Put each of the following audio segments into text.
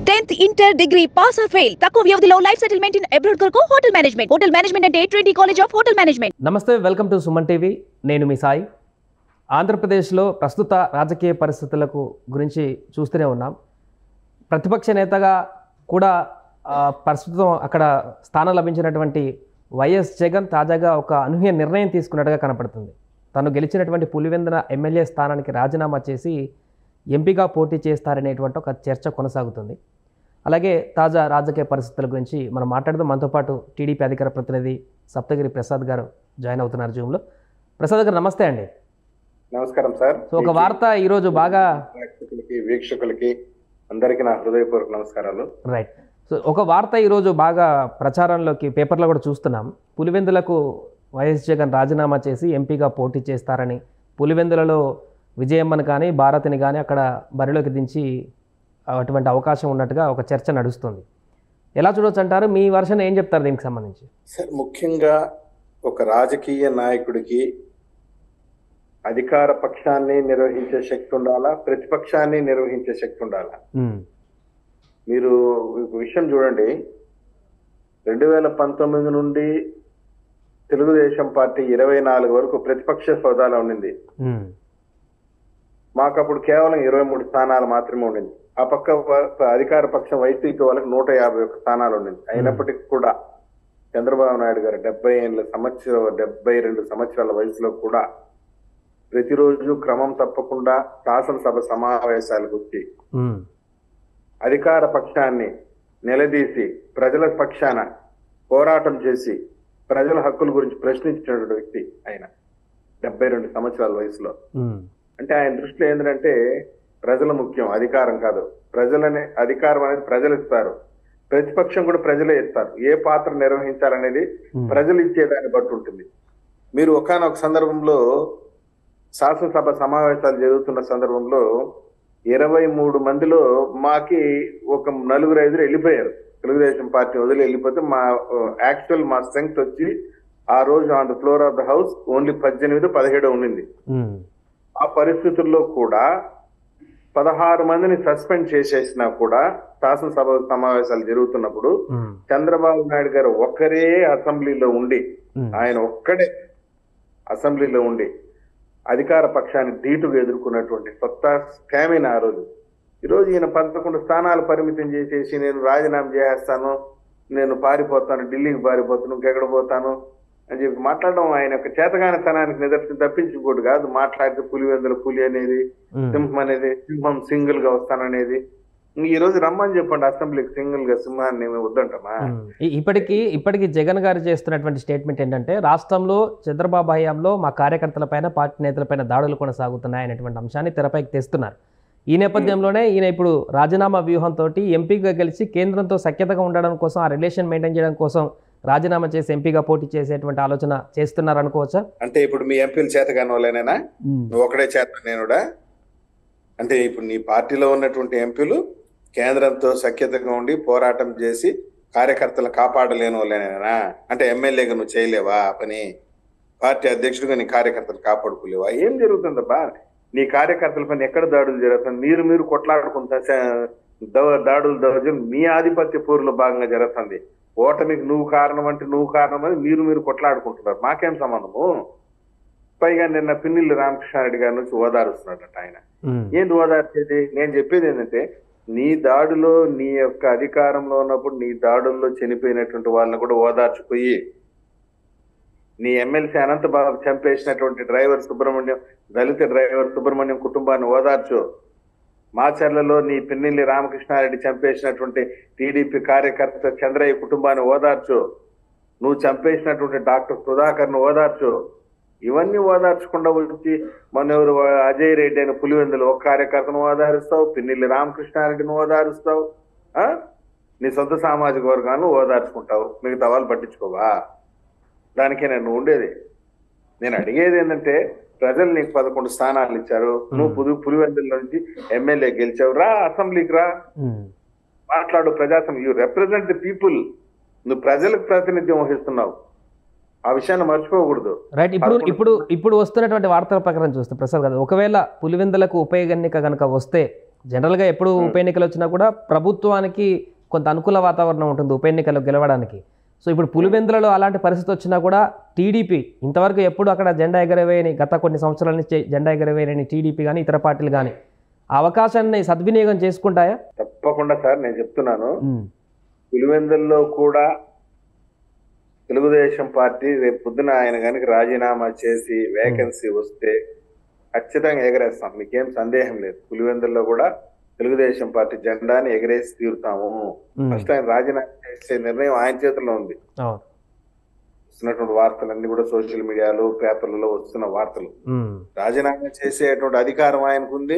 Tenth inter degree pass or fail తక్కువ వ్యవధిలో life settlement in abroad కొరకు hotel management hotel management అంటే twenty college of hotel management నమస్తే welcome to Suman TV నేను మీ సాయి ఆంధ్రప్రదేశ్లో ప్రస్తుత రాజకీయ పరిస్థితులకు గురించి చూస్తూనే ఉన్నాం ప్రతిపక్ష నేతగా కూడా ఆ, ప్రస్తుతం అక్కడ స్థానం లభించినటువంటి వైఎస్ జగన్ తాజాగా ఒక అనూహ్య నిర్ణయం తీసుకున్నట్టుగా కనపడుతుంది తను గెలిచినటువంటి పులివెందున ఎమ్మెల్యే స్థానానికి రాజీనామా చేసి ఎంపీగా పోటీ చేస్తారనేటువంటి ఒక చర్చ కొనసాగుతుంది అలాగే తాజా రాజకీయ పరిస్థితుల గురించి మనం మాట్లాడుతూ మనతో పాటు టీడీపీ అధికార ప్రతినిధి సప్తగిరి ప్రసాద్ గారు జాయిన్ అవుతున్నారు జూమ్లో ప్రసాద్ గారు నమస్తే అండి నమస్కారం సార్ సో ఒక వార్త ఈరోజు బాగా ప్రేక్షకులకి వీక్షకులకి అందరికీ నా హృదయపూర్వక నమస్కారాలు రైట్ సో ఒక వార్త ఈరోజు బాగా ప్రచారంలోకి పేపర్లో కూడా చూస్తున్నాం పులివెందులకు వైఎస్ జగన్ రాజీనామా చేసి ఎంపీగా పోటీ చేస్తారని పులివెందులలో విజయమ్మని కానీ భారతిని కానీ అక్కడ బరిలోకి దించి అటువంటి అవకాశం ఉన్నట్టుగా ఒక చర్చ నడుస్తుంది ఎలా చూడొచ్చు అంటారు మీ వర్షన్ ఏం చెప్తారు దీనికి సంబంధించి సార్ ముఖ్యంగా ఒక రాజకీయ నాయకుడికి అధికార పక్షాన్ని నిర్వహించే శక్తి ఉండాలా ప్రతిపక్షాన్ని నిర్వహించే శక్తి ఉండాలా ఉమ్, మీరు ఒక విషయం చూడండి రెండు వేల పంతొమ్మిది నుండి తెలుగుదేశం పార్టీ ఇరవై నాలుగు వరకు ప్రతిపక్ష హోదాలో ఉండింది ఉమ్, మాకు అప్పుడు కేవలం ఇరవై మూడు స్థానాలు మాత్రమే ఉండింది ఆ పక్క వ- అధికార పక్షం వైసీపీ వాళ్ళకి నూట యాభై ఒక్క స్థానాలు ఉండింది అయినప్పటికీ కూడా చంద్రబాబు నాయుడు గారు డెబ్బై ఏళ్ళ సంవత్సరం డెబ్బై రెండు సంవత్సరాల వయసులో కూడా ప్రతిరోజు క్రమం తప్పకుండా శాసనసభ సమావేశాలకు వచ్చి ఉమ్, అధికార పక్షాన్ని నిలదీసి ప్రజల పక్షాన పోరాటం చేసి ప్రజల హక్కుల గురించి ప్రశ్నించినటువంటి వ్యక్తి ఆయన డెబ్బై రెండు సంవత్సరాల వయసులో ఉమ్, అంటే ఆయన దృష్టిలో ఏంటంటే ప్రజలు ముఖ్యం అధికారం కాదు ప్రజలనే అధికారం అనేది ప్రజలు ఇస్తారు ప్రతిపక్షం కూడా ప్రజలే ఇస్తారు ఏ పాత్ర నిర్వహించాలనేది ఉమ్. ప్రజలు ఇచ్చేదాన్ని బట్టి ఉంటుంది మీరు ఒకనొక సందర్భంలో శాసనసభ సమావేశాలు జరుగుతున్న సందర్భంలో ఇరవై మూడు మందిలో మాకి ఒక నలుగురు ఐదుగురు వెళ్ళిపోయారు తెలుగుదేశం పార్టీ వదిలి వెళ్ళిపోతే మా యాక్చువల్ మా స్ట్రెంగ్త్ వచ్చి ఆ రోజు on the floor of the house only పద్దెనిమిది పదిహేడు ఉండింది ఉమ్, ఆ పరిస్థితుల్లో కూడా పదహారు మందిని సస్పెండ్ చేసేసినా కూడా శాసనసభ సమావేశాలు జరుగుతున్నప్పుడు ఉమ్, చంద్రబాబు నాయుడు గారు ఒక్కరే అసెంబ్లీలో ఉండి ఉమ్, ఆయన ఒక్కడే అసెంబ్లీలో ఉండి అధికార పక్షాన్ని ధీటుగా ఎదుర్కొన్నటువంటి కొత్త స్కామిన్ ఆ రోజు ఈరోజు ఈయన పదకొండు స్థానాలు పరిమితం చేసేసి నేను రాజీనామా చేసేస్తాను నేను పారిపోతాను ఢిల్లీకి పారిపోతాను ఇంకెక్కడ పోతాను అని చెప్పి మాట్లాడడం ఆయన యొక్క చేతగానితనానికి నిదర్శనం తప్పించుకోడు కాదు మాట్లాడితే పులివెందుల పులి అనేది ఉమ్. సింహం అనేది సింహం సింగిల్ గా వస్తాననేది ఇంక ఈ రోజు రమ్మని చెప్పండి అసెంబ్లీకి సింగిల్ గా సింహాన్ని ఏమి వద్దంటమా ఉమ్. ఇ- ఇప్పటికీ ఇప్పటికీ జగన్ గారు చేస్తున్నటువంటి స్టేట్మెంట్ ఏంటంటే రాష్ట్రంలో చంద్రబాబు హయాంలో మా కార్యకర్తలపైన పార్టీ నేతలపైన దాడులు కొనసాగుతున్నాయి అనేటువంటి అంశాన్ని తెరపైకి తెస్తున్నారు ఈ నేపథ్యంలోనే ఈయన ఇప్పుడు రాజీనామా వ్యూహంతో ఎంపీగా గెలిచి కేంద్రంతో సఖ్యతగా ఉండడం కోసం ఆ రిలేషన్ మెయింటైన్ చేయడం కోసం రాజీనామా చేసి ఎంపీగా పోటీ చేసేటువంటి ఆలోచన చేస్తున్నారు అనుకోవచ్చా అంటే ఇప్పుడు మీ ఎంపీలు చేతగాని వాళ్ళేనా నువ్వు ఒకడే చేత నేనుడా అంటే ఇప్పుడు నీ పార్టీలో ఉన్నటువంటి ఎంపీలు కేంద్రంతో సఖ్యతగా ఉండి పోరాటం చేసి కార్యకర్తలను కాపాడలేని వాళ్ళేనా అంటే ఎమ్మెల్యేగా నువ్వు చేయలేవా ఆ పని పార్టీ అధ్యక్షుడిగా నీ కార్యకర్తలు కాపాడుకోలేవా ఏం జరుగుతుందబ్బా నీ కార్యకర్తల పని ఎక్కడ దాడులు జరుగుతుంది మీరు మీరు కొట్లాడుకుంటా స- ద- దాడులు దౌర్జన్యం మీ ఆధిపత్య పోరులో భాగంగా జరుగుతుంది ఓటమికి నువ్వు కారణం అంటే నువ్వు కారణం అని మీరు మీరు కొట్లాడుకుంటున్నారు మాకేం సంబంధము పైగా నిన్న పిన్నిల్లి రామకృష్ణారెడ్డి గారి నుంచి ఓదారుస్తున్నాడట ఆయన ఉమ్, ఏంటి ఓదార్చేది నేను చెప్పేది ఏంటంటే నీ దాడిలో నీ యొక్క అధికారంలో ఉన్నప్పుడు నీ దాడుల్లో చనిపోయినటువంటి వాళ్ళని కూడా ఓదార్చిపోయి నీ ఎమ్మెల్సీ అనంతబాబు చంపేసినటువంటి డ్రైవర్ సుబ్రహ్మణ్యం దళిత డ్రైవర్ సుబ్రహ్మణ్యం కుటుంబాన్ని ఓదార్చు మాచర్లలో నీ పిన్నిల్లి రామకృష్ణారెడ్డి చంపేసినటువంటి టీడీపీ కార్యకర్త చంద్రయ్య కుటుంబాన్ని ఓదార్చు నువ్వు చంపేసినటువంటి డాక్టర్ సుధాకర్ను ఓదార్చు ఇవన్నీ ఓదార్చకుండా వచ్చి మన ఎవరు అజయ్ రెడ్డి అయిన పులివెందులు ఒక కార్యకర్తను ఓదారుస్తావు పిన్నిల్లి రామకృష్ణారెడ్డిని ఓదారుస్తావు ఆ నీ సొంత సామాజిక వర్గాన్ని ఓదార్చుకుంటావు మిగతా వాళ్ళు పట్టించుకోవా దానికే నేను ఉండేది నేను అడిగేది ఏంటంటే ప్రజలు నీకు పదకొండు స్థానాలు ఇచ్చారు నువ్వు పులి పులివెందుల నుంచి ఎమ్మెల్యే గెలిచావు రా అసెంబ్లీకి రా ఉమ్, మాట్లాడు ప్రజాసం యూ రిప్రజెంట్ ది పీపుల్ నువ్వు ప్రజలకు ప్రాతినిధ్యం వహిస్తున్నావు ఆ విషయాన్ని మర్చిపోకూడదు రైట్ ఇప్పుడు పదకొండు ఇప్పుడు ఇప్పుడు వస్తున్నటువంటి వార్తల ప్రకారం చూస్తే ప్రసాద్ గారు ఒకవేళ పులివెందులకు ఉప ఎన్నిక కనుక వస్తే జనరల్గా ఎప్పుడు ఉప ఎన్నికలు వచ్చినా కూడా ప్రభుత్వానికి కొంత అనుకూల వాతావరణం ఉంటుంది ఉప ఎన్నికలు గెలవడానికి సో ఇప్పుడు పులివెందులలో అలాంటి పరిస్థితి వచ్చినా కూడా టీడీపీ ఇంతవరకు ఎప్పుడు అక్కడ జెండా ఎగరవేయని గత కొన్ని సంవత్సరాల నుంచి జెండా ఎగరవేయని టీడీపీ కానీ ఇతర పార్టీలు కానీ ఆ అవకాశాన్ని సద్వినియోగం చేసుకుంటాయా తప్పకుండా సార్ నేను చెప్తున్నాను ఉమ్, పులివెందుల్లో కూడా తెలుగుదేశం పార్టీ రేపు పొద్దున ఆయన కనుక రాజీనామా చేసి వేకెన్సీ వస్తే ఖచ్చితంగా ఎగరేస్తాం మీకేం సందేహం లేదు పులివెందుల్లో కూడా తెలుగుదేశం పార్టీ జెండాని ఎగరేసి తీరుతాము ఉమ్, ఫస్ట్ ఆయన రాజీనామా చేసే నిర్ణయం ఆయన చేతిలో ఉంది అవును వస్తున్నటువంటి వార్తలన్నీ కూడా సోషల్ మీడియాలో పేపర్లలో వస్తున్న వార్తలు ఉమ్, రాజీనామా చేసేటువంటి అధికారం ఆయనకుంది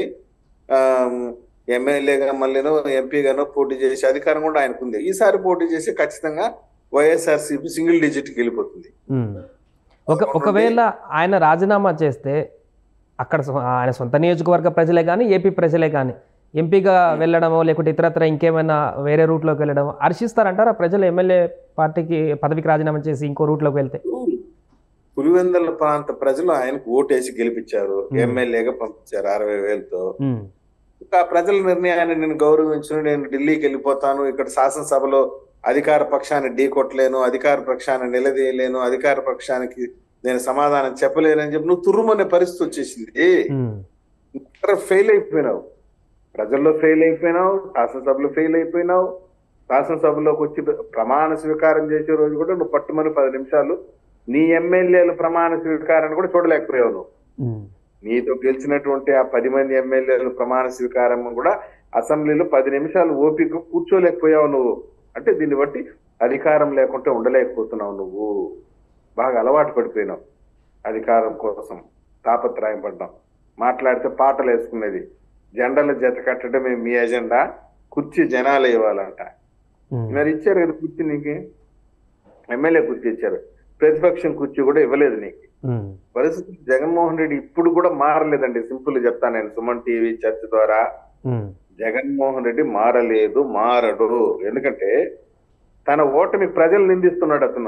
ఎమ్మెల్యేగా మళ్ళీనో ఎంపీగానో పోటీ చేసే అధికారం కూడా ఆయనకుంది ఈసారి పోటీ చేసి ఖచ్చితంగా వైఎస్ఆర్సీపీ సింగిల్ డిజిట్ కి వెళ్ళిపోతుంది ఉమ్. ఒక ఒకవేళ ఆయన రాజీనామా చేస్తే అక్కడ సొ- ఆయన సొంత నియోజకవర్గ ప్రజలే కానీ ఏపీ ప్రజలే కానీ ఎంపీగా వెళ్ళడమో లేకుంటే ఇతరత్ర ఇంకేమైనా వేరే రూట్లోకి వెళ్ళడమో హర్షిస్తారంటారా ప్రజలు ఎమ్మెల్యే పార్టీకి పదవికి రాజీనామా చేసి ఇంకో రూట్లోకి వెళ్తే పులివెందుల ప్రాంత ప్రజలు ఆయనకు ఓటేసి గెలిపించారు Hmm. ఎమ్మెల్యేగా పంపించారు అరవై వేలతో ఉమ్, ఇంకా ఆ ప్రజల నిర్ణయాన్ని నేను గౌరవించను నేను ఢిల్లీకి వెళ్ళిపోతాను ఇక్కడ శాసనసభలో అధికార పక్షాన్ని ఢీకొట్టలేను అధికార పక్షాన్ని నిలదీయలేను అధికార పక్షానికి నేను సమాధానం చెప్పలేనని చెప్పి నువ్వు తుర్రుమనే పరిస్థితి వచ్చేసింది ఉమ్, ఫెయిల్ అయిపోయినావు ప్రజల్లో ఫెయిల్ అయిపోయినావు శాసనసభలో ఫెయిల్ అయిపోయినావు శాసనసభలోకి వచ్చి ప్రమాణ స్వీకారం చేసే రోజు కూడా నువ్వు పట్టుమని పది నిమిషాలు నీ ఎమ్మెల్యేల ప్రమాణ స్వీకారాన్ని కూడా చూడలేకపోయావు నువ్వు ఉమ్, నీతో గెలిచినటువంటి ఆ పది మంది ఎమ్మెల్యేల ప్రమాణ స్వీకారం కూడా అసెంబ్లీలో పది నిమిషాలు ఓపిక కూర్చోలేకపోయావు నువ్వు అంటే దీన్ని బట్టి అధికారం లేకుంటే ఉండలేకపోతున్నావు నువ్వు బాగా అలవాటు పడిపోయినావు అధికారం కోసం తాపత్రయం పడ్డాం మాట్లాడితే పాటలు వేసుకునేది జెండాల జత కట్టడమే మీ ఎజెండా కుర్చీ జనాలు ఇవ్వాలంట ఉమ్, మరి ఇచ్చారు కదా కుర్చీ నీకు ఎమ్మెల్యే కుర్చీ ఇచ్చారు ప్రతిపక్షం కుర్చీ కూడా ఇవ్వలేదు నీకు ఉమ్, పరిస్థితి జగన్మోహన్ రెడ్డి ఇప్పుడు కూడా మారలేదండి సింపుల్ చెప్తాను నేను సుమన్ టీవీ చర్చ ద్వారా ఉమ్, జగన్మోహన్ రెడ్డి మారలేదు మారడు ఎందుకంటే తన ఓటమి ప్రజలు నిందిస్తున్నాడు అతను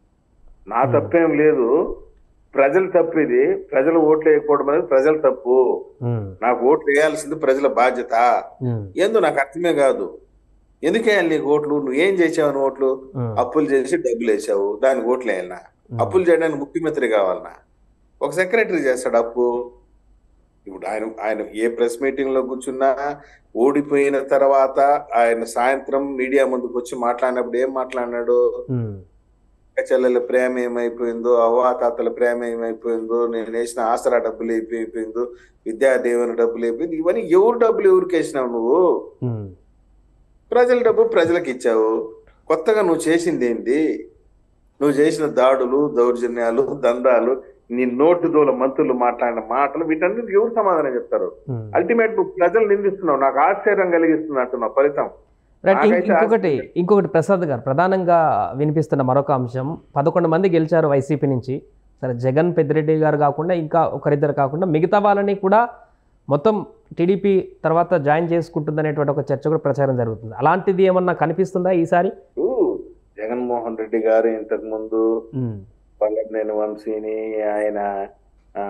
నా Hmm. తప్పేం లేదు ప్రజల తప్పు ఇది ప్రజలు ఓట్లు వేయకపోవడం అనేది ప్రజల తప్పు ఉమ్, నాకు ఓట్లు వేయాల్సింది ప్రజల బాధ్యత ఉమ్, ఏందో నాకు అర్థమే కాదు ఎందుకు వేయాలి నీకు ఓట్లు నువ్వు ఏం చేసావు అని ఓట్లు ఉమ్, అప్పులు చేసి డబ్బులు వేసావు దానికి ఓట్లు వేయాలనా ఉమ్, అప్పులు చేయడానికి ముఖ్యమంత్రి కావాలనా ఒక సెక్రటరీ చేస్తాడు అప్పు ఇప్పుడు ఆయన ఆయన ఏ ప్రెస్ మీటింగ్ లో కూర్చున్నా ఓడిపోయిన తర్వాత ఆయన సాయంత్రం మీడియా ముందుకు వచ్చి మాట్లాడినప్పుడు ఏం మాట్లాడినాడు ఉమ్, అక్క చెల్లెల ప్రేమ ఏమైపోయిందో అవ్వాతాతల ప్రేమ ఏమైపోయిందో నేను వేసిన ఆసరా డబ్బులు అయిపోయిందో విద్యా దీవెన డబ్బులు అయిపోయింది ఇవన్నీ ఎవరు డబ్బులు ఎవరికి వేసినావు నువ్వు ఉమ్, ప్రజల డబ్బు ప్రజలకు ఇచ్చావు కొత్తగా నువ్వు చేసింది ఏంటి నువ్వు చేసిన దాడులు దౌర్జన్యాలు దందాలు నీ నోటు దూల మంత్రులు మాట్లాడిన మాటలు వీటన్నిటికి ఎవరు సమాధానం చెప్తారు ఉమ్. అల్టిమేట్ నువ్వు ప్రజలు నిందిస్తున్నావు నాకు ఆశ్చర్యం కలిగిస్తుంది అంటున్నావు ఫలితం రైట్ ఇం- నాకైతే ఇంకొకటి ఇంకొకటి ప్రసాద్ గారు ప్రధానంగా వినిపిస్తున్న మరొక అంశం పదకొండు మంది గెలిచారు వైసీపీ నుంచి సరే జగన్ పెద్దిరెడ్డి గారు కాకుండా ఇంకా ఒకరిద్దరు కాకుండా మిగతా వాళ్ళని కూడా మొత్తం టీడీపీ తర్వాత జాయిన్ చేసుకుంటుందనేటువంటి ఒక చర్చ కూడా ప్రచారం జరుగుతుంది అలాంటిది ఏమన్నా కనిపిస్తుందా ఈసారి ఊ, జగన్మోహన్ రెడ్డి గారు ఇంతకు ముందు ఉమ్, పల్లెనేని వంశీని ఆయన ఆ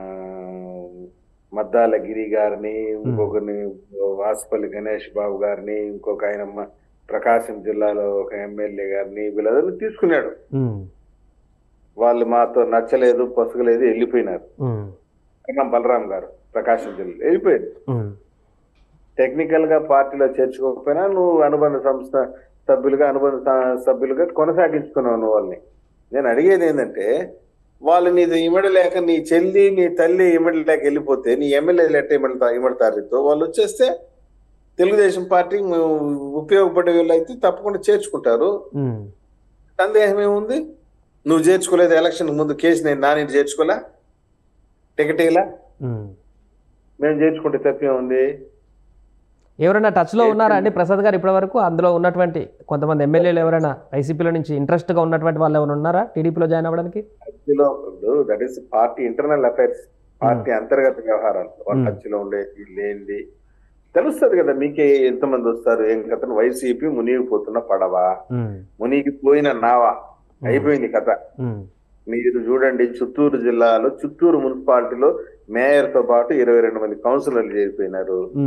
మద్దాల గిరి గారిని ఇంకొకరిని వాసుపల్లి గణేష్ బాబు గారిని ఇంకొక ఆయన మ- ప్రకాశం జిల్లాలో ఒక ఎమ్మెల్యే గారిని వీళ్ళందరినీ తీసుకున్నాడు ఉమ్, వాళ్ళు మాతో నచ్చలేదు పొసగలేదు వెళ్ళిపోయినారు ఉమ్, కన్నం బలరాం గారు ప్రకాశం జిల్లా వెళ్ళిపోయారు ఉమ్, టెక్నికల్ గా పార్టీలో చేర్చుకోకపోయినా నువ్వు అనుబంధ సంస్థ సభ్యులుగా అనుబంధ స- సభ్యులుగా కొనసాగించుకున్నావు నువ్వు వాళ్ళని నేను అడిగేది ఏంటంటే వాళ్ళు నీది ఇమడలేక నీ చెల్లి నీ తల్లి ఇమడలేక వెళ్ళిపోతే నీ ఎమ్మెల్యేలు ఎట్ట ఇమడతా ఇమడతారు నీతో? వాళ్ళు వచ్చేస్తే తెలుగుదేశం పార్టీ ఉపయోగపడే వాళ్ళు అయితే తప్పకుండా చేర్చుకుంటారు ఉమ్, సందేహం ఏముంది నువ్వు చేర్చుకోలేదు ఎలక్షన్ ముందు కేసు నేను నాని చేర్చుకోలే టికెట్ ఇలా ఉమ్. మేము చేర్చుకుంటే తప్పేముంది ఎవరైనా టచ్లో ఉన్నారా అండి ప్రసాద్ గారు ఇప్పటివరకు అందులో ఉన్నటువంటి కొంతమంది ఎమ్మెల్యేలు ఎవరైనా వైసీపీలో నుంచి ఇంట్రెస్ట్గా ఉన్నటువంటి వాళ్ళు ఎవరైనా ఉన్నారా టీడీపీలో జాయిన్ అవ్వడానికి టచ్లో that is party internal affairs party అంతర్గత వ్యవహారాలు వాళ్ళ Hmm. టచ్లో ఉండేది లేనిది తెలుస్తుంది కదా మీకే ఎంతమంది వస్తారు ఏం కథను వైసీపీ మునిగిపోతున్న పడవ ఉమ్, మునిగిపోయిన నావా అయిపోయింది కథ ఉమ్, మీరు చూడండి చిత్తూరు జిల్లాలో చిత్తూరు మున్సిపాలిటీలో మేయర్ తో పాటు ఇరవై రెండు మంది కౌన్సిలర్లు చేరిపోయినారు ఉమ్,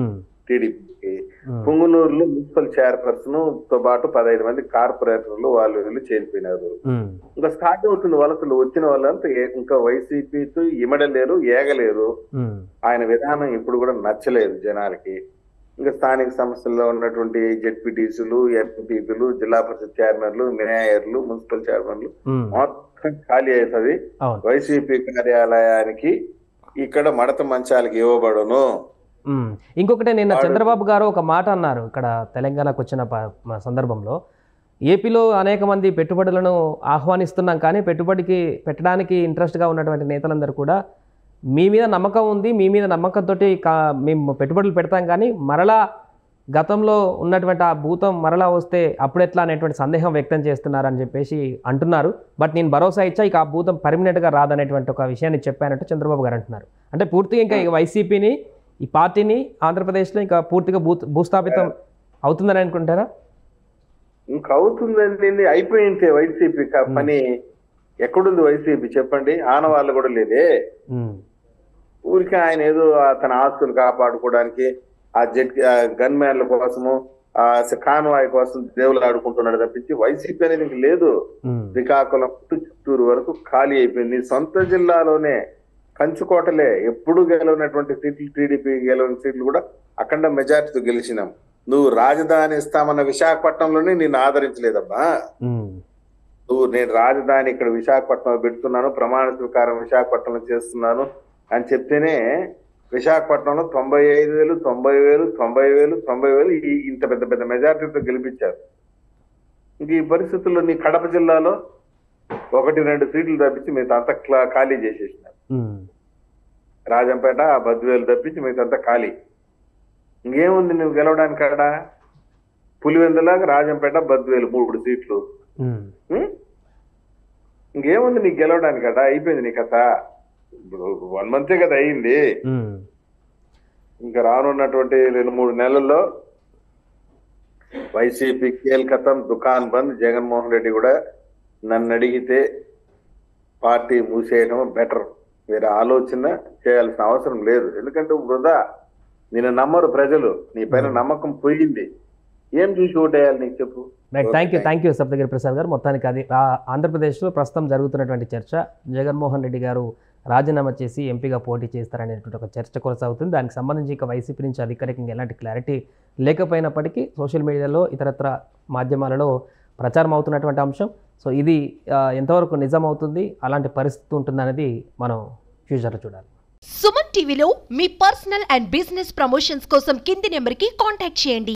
టీడీపీకి ఉమ్, పుంగునూరులో మున్సిపల్ చైర్పర్సన్ తో పాటు పదహైదు మంది కార్పొరేటర్లు వాళ్ళు వీళ్ళు చేరిపోయినారు ఉమ్, ఇంకా స్టార్ట్ అవుతుంది వలసలు వచ్చిన వాళ్ళంతా ఏ- ఇంకా వైసీపీతో ఇమడలేరు ఏగలేరు ఉమ్, ఆయన విధానం ఇప్పుడు కూడా నచ్చలేదు జనాలకి ఇంకా స్థానిక సంస్థల్లో ఉన్నటువంటి జెడ్పీటీసీలు ఎంపీపీలు జిల్లా పరిషత్ చైర్మన్లు మేయర్లు మున్సిపల్ చైర్మన్లు ఉమ్, మొత్తం ఖాళీ అవుతుంది అవును వైసీపీ కార్యాలయానికి ఇక్కడ మడత మంచాలకి ఇవ్వబడును ఉమ్. ఇంకొకటి నిన్న వాడు- చంద్రబాబు గారు ఒక మాట అన్నారు ఇక్కడ తెలంగాణకు వచ్చిన ప- మ- సందర్భంలో ఏపీలో అనేక మంది పెట్టుబడులను ఆహ్వానిస్తున్నాం కానీ పెట్టుబడికి పెట్టడానికి ఇంట్రెస్ట్గా ఉన్నటువంటి నేతలందరూ కూడా మీ మీద నమ్మకం ఉంది మీ మీద నమ్మకంతో కా మేము పెట్టుబడులు పెడతాం కానీ మరలా గతంలో ఉన్నటువంటి ఆ భూతం మరలా వస్తే అప్పుడెట్లా అనేటువంటి సందేహం వ్యక్తం చేస్తున్నారని చెప్పేసి అంటున్నారు బట్ నేను భరోసా ఇచ్చా ఇక ఆ భూతం పర్మనెంట్గా రాదనేటువంటి ఒక విషయాన్ని చెప్పానంటే చంద్రబాబు గారు అంటున్నారు అంటే పూర్తిగా ఇంకా ఇక వైసీపీని ఈ పార్టీని ఆంధ్రప్రదేశ్లో ఇంకా పూర్తిగా భూ భూస్థాపితం అవుతుందని అనుకుంటారా ఇంకా అవుతుందండి అయిపోయింటే వైసీపీ క- పని ఎక్కడుంది వైసీపీ చెప్పండి ఆనవాళ్ళు కూడా లేదే ఉమ్, ఊరికి ఆయన ఏదో తన ఆస్తులు కాపాడుకోవడానికి ఆ జెడ్ గన్ మ్యాన్ల కోసము ఆ కాన్వాయ్ కోసం దేవులు ఆడుకుంటున్నాడు తప్పించి వైసీపీ అనేది ఇంక లేదు ఉమ్, శ్రీకాకుళం టు చిత్తూరు వరకు ఖాళీ అయిపోయింది సొంత జిల్లాలోనే కంచుకోటలే ఎప్పుడు గెలవనటువంటి సీట్లు టీడీపీ గెలవని సీట్లు కూడా అఖండ మెజార్టీతో గెలిచినాం నువ్వు రాజధాని ఇస్తామన్న విశాఖపట్నంలోనే నిన్ను ఆదరించలేదమ్మా ఉమ్, నువ్వు నేను రాజధాని ఇక్కడ విశాఖపట్నం పెడుతున్నాను ప్రమాణ స్వీకారం విశాఖపట్నంలో చేస్తున్నాను అని చెప్తేనే విశాఖపట్నంలో తొంభై ఐదు వేలు తొంభై వేలు తొంభై వేలు తొంభై వేలు ఈ ఇంత పెద్ద పెద్ద మెజార్టీతో గెలిపించారు ఇంక ఈ పరిస్థితుల్లో నీ కడప జిల్లాలో ఒకటి రెండు సీట్లు తప్పించి మిగతా అంతా క్లా- ఖాళీ చేసేసినారు ఉమ్, రాజంపేట బద్వేలు తప్పించి మిగతా అంతా ఖాళీ ఇంకేముంది నువ్వు గెలవడానికి అక్కడ పులివెందులాగా రాజంపేట బద్వేలు మూడు సీట్లు ఉమ్, ఉం? ఇంకేముంది నీకు గెలవడానికి కదా అయిపోయింది నీ కథ ఇప్పుడు వన్ మంతే కదా అయింది ఉమ్, ఇంకా రానున్నటువంటి రెండు మూడు నెలల్లో వైసీపీ కేల్కతం దుకాన్ బంద్ జగన్మోహన్ రెడ్డి కూడా నన్ను అడిగితే పార్టీ మూసేయడం బెటర్ వేరే ఆలోచన చేయాల్సిన అవసరం లేదు ఎందుకంటే వృధా నిన్ను నమ్మరు ప్రజలు నీ పైన నమ్మకం పోయింది ఏం చూసి ఓటేయాలి నీకు చెప్పు right thank you thank you Saptagiri Prasad garu మొత్తానికి అది ఆ- ఆంధ్రప్రదేశ్లో ప్రస్తుతం జరుగుతున్నటువంటి చర్చ జగన్మోహన్ రెడ్డి గారు రాజీనామా చేసి ఎంపీగా పోటీ చేస్తారనేటువంటి ఒక చర్చ కొనసాగుతుంది దానికి సంబంధించి ఇక వైసీపీ నుంచి అధికారికంగా ఎలాంటి క్లారిటీ లేకపోయినప్పటికీ సోషల్ మీడియాలో ఇతరత్ర మాధ్యమాలలో ప్రచారం అవుతున్నటువంటి అంశం సో ఇది ఆ, ఎంతవరకు నిజం అవుతుంది అలాంటి పరిస్థితి ఉంటుందనేది మనం ఫ్యూచర్లో చూడాలి సుమన్ టీవీలో మీ పర్సనల్ అండ్ బిజినెస్ ప్రమోషన్స్ కోసం కింది నెంబర్కి కాంటాక్ట్ చేయండి